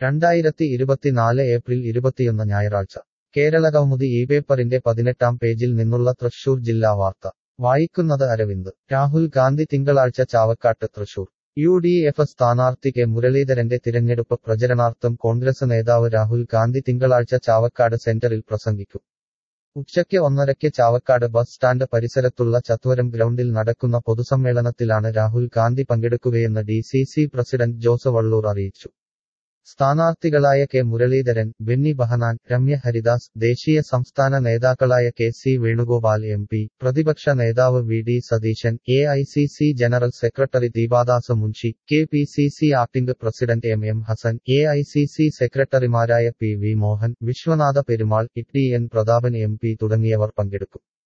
രണ്ടായിരത്തി ഇരുപത്തിനാല് ഏപ്രിൽ ഇരുപത്തിയൊന്ന് ഞായറാഴ്ച കേരള കൗമുദി ഈ പേപ്പറിന്റെ പതിനെട്ടാം പേജിൽ നിന്നുള്ള തൃശൂർ ജില്ലാ വാർത്ത വായിക്കുന്നത് അരവിന്ദ് രാഹുൽ ഗാന്ധി തിങ്കളാഴ്ച ചാവക്കാട്ട് തൃശൂർ യു ഡി എഫ് സ്ഥാനാർത്ഥി കെ മുരളീധരന്റെ തിരഞ്ഞെടുപ്പ് പ്രചരണാർത്ഥം കോൺഗ്രസ് നേതാവ് രാഹുൽ ഗാന്ധി തിങ്കളാഴ്ച ചാവക്കാട് സെന്ററിൽ പ്രസംഗിക്കും ഉച്ചയ്ക്ക് ഒന്നരയ്ക്ക് ചാവക്കാട് ബസ് സ്റ്റാൻഡ് പരിസരത്തുള്ള ചത്വരം ഗ്രൗണ്ടിൽ നടക്കുന്ന പൊതുസമ്മേളനത്തിലാണ് രാഹുൽ ഗാന്ധി പങ്കെടുക്കുകയെന്ന് D C C president Jose Vallur അറിയിച്ചു സ്ഥാനാർത്ഥികളായ കെ മുരളീധരൻ ബെന്നി ബഹനാൻ രമ്യ ഹരിദാസ് ദേശീയ സംസ്ഥാന നേതാക്കളായ K C Venugopal M P പ്രതിപക്ഷ നേതാവ് V D Satheesan A I C C general secretary Deepadas Munshi K P C C acting president M M Hassan A I C C സെക്രട്ടറിമാരായ P V Mohan Vishwanatha Perumal E T N Prathapan M P തുടങ്ങിയവർ പങ്കെടുക്കും